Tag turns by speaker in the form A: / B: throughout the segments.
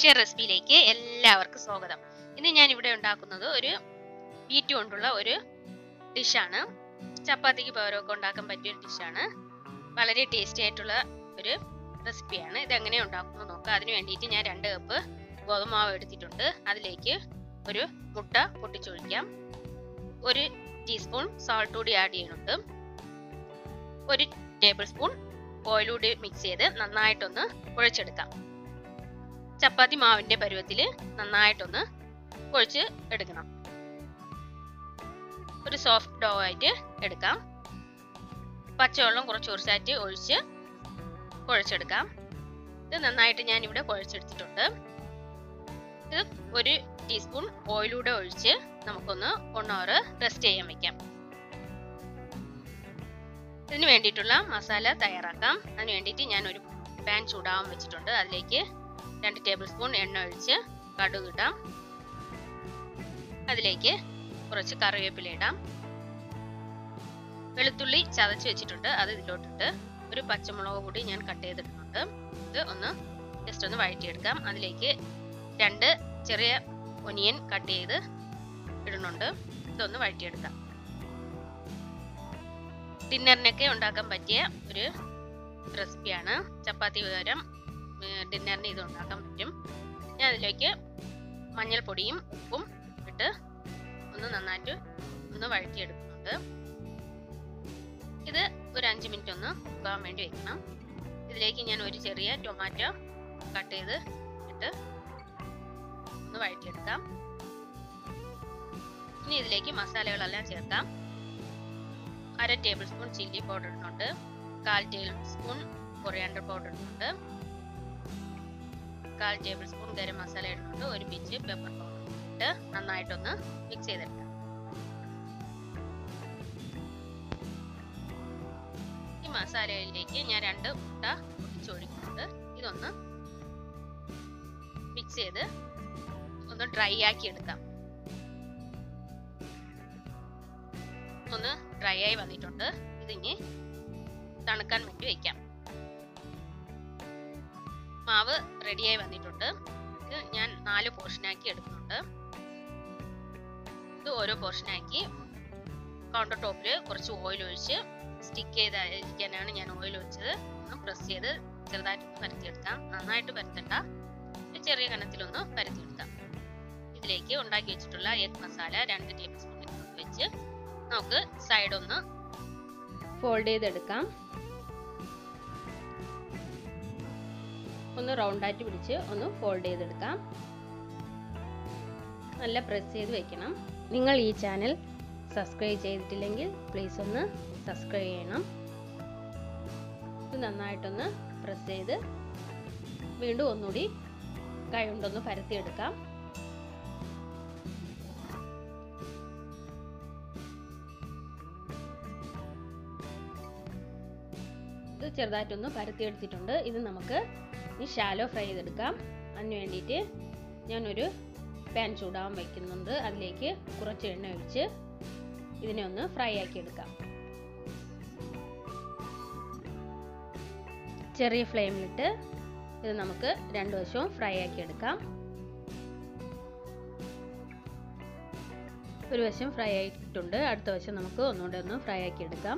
A: share റെസിപ്പിയിലേക്ക് എല്ലാവർക്കും സ്വാഗതം ഇന്ന് ഞാൻ ഇവിടെ ഉണ്ടാക്കുന്നത് ഒരു ബീറ്റ് കൊണ്ടുള്ള ഒരു ഡിഷാണ് ചപ്പാത്തിക്ക് പകരമൊക്കെ ഉണ്ടാക്കാൻ പറ്റിയ ഒരു ഡിഷാണ് വളരെ ടേസ്റ്റി ആയിട്ടുള്ള ഒരു റെസിപ്പിയാണ് ഇത് എങ്ങനെ ഉണ്ടാക്കുന്നത് നോക്കാം അതിന് വേണ്ടിയിട്ട് ഞാൻ രണ്ട് കപ്പ് ഗോതമാവ് എടുത്തിട്ടുണ്ട് അതിലേക്ക് ഒരു മുട്ട പൊട്ടിച്ചൊഴിക്കാം ഒരു ടീസ്പൂൺ സാൾട്ട് കൂടി ആഡ് ചെയ്യുന്നുണ്ട് ഒരു ടേബിൾ സ്പൂൺ ഓയിൽ കൂടി മിക്സ് ചെയ്ത് നന്നായിട്ടൊന്ന് കുഴച്ചെടുക്കാം ചപ്പാത്തി മാവിന്റെ പരുവത്തിൽ നന്നായിട്ടൊന്ന് കുഴച്ച് എടുക്കണം ഒരു സോഫ്റ്റ് ഡോ ആയിട്ട് എടുക്കാം പച്ചവെള്ളം കുറച്ച് കുറച്ചായിട്ട് ഒഴിച്ച് കുഴച്ചെടുക്കാം ഇത് നന്നായിട്ട് ഞാൻ ഇവിടെ കുഴച്ചെടുത്തിട്ടുണ്ട് ഇത് ഒരു ടീസ്പൂൺ ഓയിലൂടെ ഒഴിച്ച് നമുക്കൊന്ന് വൺ അവർ റെസ്റ്റ് ചെയ്യാൻ വെക്കാം ഇതിന് വേണ്ടിയിട്ടുള്ള മസാല തയ്യാറാക്കാം അതിന് വേണ്ടിയിട്ട് ഞാൻ ഒരു പാൻ ചൂടാവാൻ വെച്ചിട്ടുണ്ട് അതിലേക്ക് രണ്ട് ടേബിൾ സ്പൂൺ എണ്ണ ഒഴിച്ച് കടുക് ഇടാം അതിലേക്ക് കുറച്ച് കറിവേപ്പില ഇടാം വെളുത്തുള്ളി ചതച്ച് വെച്ചിട്ടുണ്ട് അത് ഇതിലോട്ടിട്ട് ഒരു പച്ചമുളക് കൂടി ഞാൻ കട്ട് ചെയ്തിട്ടുണ്ട് ഇത് ഒന്ന് ജസ്റ്റ് ഒന്ന് വഴറ്റിയെടുക്കാം അതിലേക്ക് രണ്ട് ചെറിയ ഒനിയൻ കട്ട് ചെയ്ത് ഇടുന്നുണ്ട് ഇതൊന്ന് വഴറ്റിയെടുക്കാം ഡിന്നറിനൊക്കെ ഉണ്ടാക്കാൻ പറ്റിയ ഒരു റെസിപ്പിയാണ് ചപ്പാത്തി പകരം ഡിന്നറിന് ഇത് ഉണ്ടാക്കാൻ പറ്റും ഞാൻ അതിലേക്ക് മഞ്ഞൾപ്പൊടിയും ഉപ്പും ഇട്ട് ഒന്ന് നന്നായിട്ട് ഒന്ന് വഴറ്റിയെടുക്കുന്നുണ്ട് ഇത് ഒരു അഞ്ച് മിനിറ്റ് ഒന്ന് കുക്കാൻ വേണ്ടി വെക്കണം ഇതിലേക്ക് ഞാൻ ഒരു ചെറിയ ടൊമാറ്റോ കട്ട് ചെയ്ത് ഇട്ട് ഒന്ന് വഴറ്റിയെടുക്കാം ഇനി ഇതിലേക്ക് മസാലകളെല്ലാം ചേർക്കാം അര ടേബിൾ സ്പൂൺ ചില്ലി പൗഡർ ഇടുന്നുണ്ട് കാൽ ടേബിൾ സ്പൂൺ കൊറിയാണ്ടർ പൗഡർ ഇടുന്നുണ്ട് കാൽ ടേബിൾ സ്പൂൺ ഗരം മസാല ഇടുന്നുണ്ട് ഒരു പിഞ്ച് പെപ്പർ പൗഡർ ഇട്ട് നന്നായിട്ടൊന്ന് മിക്സ് ചെയ്തെടുക്കാം ഈ മസാലയിലേക്ക് ഞാൻ രണ്ട് മുട്ട പൊട്ടിച്ചൊഴിക്കുന്നുണ്ട് ഇതൊന്ന് മിക്സ് ചെയ്ത് ഒന്ന് ഡ്രൈ ആക്കി എടുക്കാം ഒന്ന് ഡ്രൈ ആയി വന്നിട്ടുണ്ട് ഇതിനി തണുക്കാൻ വേണ്ടി വെക്കാം മാവ് റെഡിയായി വന്നിട്ടുണ്ട് ഇത് ഞാൻ നാല് പോർഷനാക്കി എടുക്കുന്നുണ്ട് ഇത് ഓരോ പോർഷനാക്കി കൗണ്ടർ ടോപ്പിൽ കുറച്ച് ഓയിൽ ഒഴിച്ച് സ്റ്റിക്ക് ചെയ്തിരിക്കാനാണ് ഞാൻ ഓയിൽ ഒഴിച്ചത് ഒന്ന് പ്രസ് ചെയ്ത് ചെറുതായിട്ട് പരത്തിയെടുക്കാം നന്നായിട്ട് പരത്തണ്ട ചെറിയ കനത്തിലൊന്ന് പരത്തിയെടുക്കാം ഇതിലേക്ക് ഉണ്ടാക്കി വെച്ചിട്ടുള്ള എഗ് മസാല രണ്ട് ടേബിൾ സ്പൂൺ വെച്ച് നമുക്ക് സൈഡ് ഒന്ന് ഫോൾഡ് ചെയ്തെടുക്കാം ഒന്ന് റൗണ്ടായിട്ട് പിടിച്ച് ഒന്ന് ഫോൾഡ് ചെയ്തെടുക്കാം നല്ല പ്രസ് ചെയ്ത് വെക്കണം നിങ്ങൾ ഈ ചാനൽ സബ്സ്ക്രൈബ് ചെയ്തിട്ടില്ലെങ്കിൽ പ്ലീസ് ഒന്ന് സബ്സ്ക്രൈബ് ചെയ്യണം ഇത് നന്നായിട്ടൊന്ന് പ്രസ് ചെയ്ത് വീണ്ടും ഒന്നുകൂടി കൈ കൊണ്ടൊന്ന് പരത്തിയെടുക്കാം ഇത് ചെറുതായിട്ടൊന്ന് പരത്തിയെടുത്തിട്ടുണ്ട് ഇത് നമുക്ക് ഈ ഷാലോ ഫ്രൈ ചെയ്തെടുക്കാം അതിന് വേണ്ടിയിട്ട് ഞാനൊരു പാൻ ചൂടാൻ വയ്ക്കുന്നുണ്ട് അതിലേക്ക് കുറച്ച് എണ്ണ ഒഴിച്ച് ഇതിനെ ഒന്ന് ഫ്രൈ ആക്കി എടുക്കാം ചെറിയ ഫ്ലെയിമിലിട്ട് ഇത് നമുക്ക് രണ്ട് വശവും ഫ്രൈ ആക്കി എടുക്കാം ഒരു വശം ഫ്രൈ ആയിട്ടുണ്ട് അടുത്ത വശം നമുക്ക് ഒന്നുകൂടെ ഒന്ന് ഫ്രൈ ആക്കി എടുക്കാം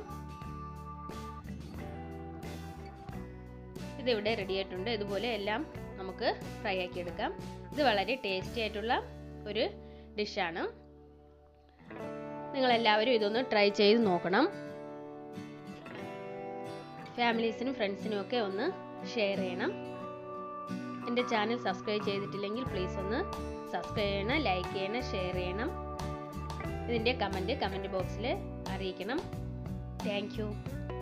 A: ഇതിവിടെ റെഡി ആയിട്ടുണ്ട് ഇതുപോലെ എല്ലാം നമുക്ക് ഫ്രൈ ആക്കി എടുക്കാം ഇത് വളരെ ടേസ്റ്റി ആയിട്ടുള്ള ഒരു ഡിഷാണ് നിങ്ങളെല്ലാവരും ഇതൊന്ന് ട്രൈ ചെയ്ത് നോക്കണം ഫാമിലീസിനും ഫ്രണ്ട്സിനും ഒക്കെ ഒന്ന് ഷെയർ ചെയ്യണം എൻ്റെ ചാനൽ സബ്സ്ക്രൈബ് ചെയ്തിട്ടില്ലെങ്കിൽ പ്ലീസ് ഒന്ന് സബ്സ്ക്രൈബ് ചെയ്യണം ലൈക്ക് ചെയ്യണം ഷെയർ ചെയ്യണം ഇതിൻ്റെ കമൻറ്റ് കമൻറ്റ് ബോക്സിൽ അറിയിക്കണം താങ്ക്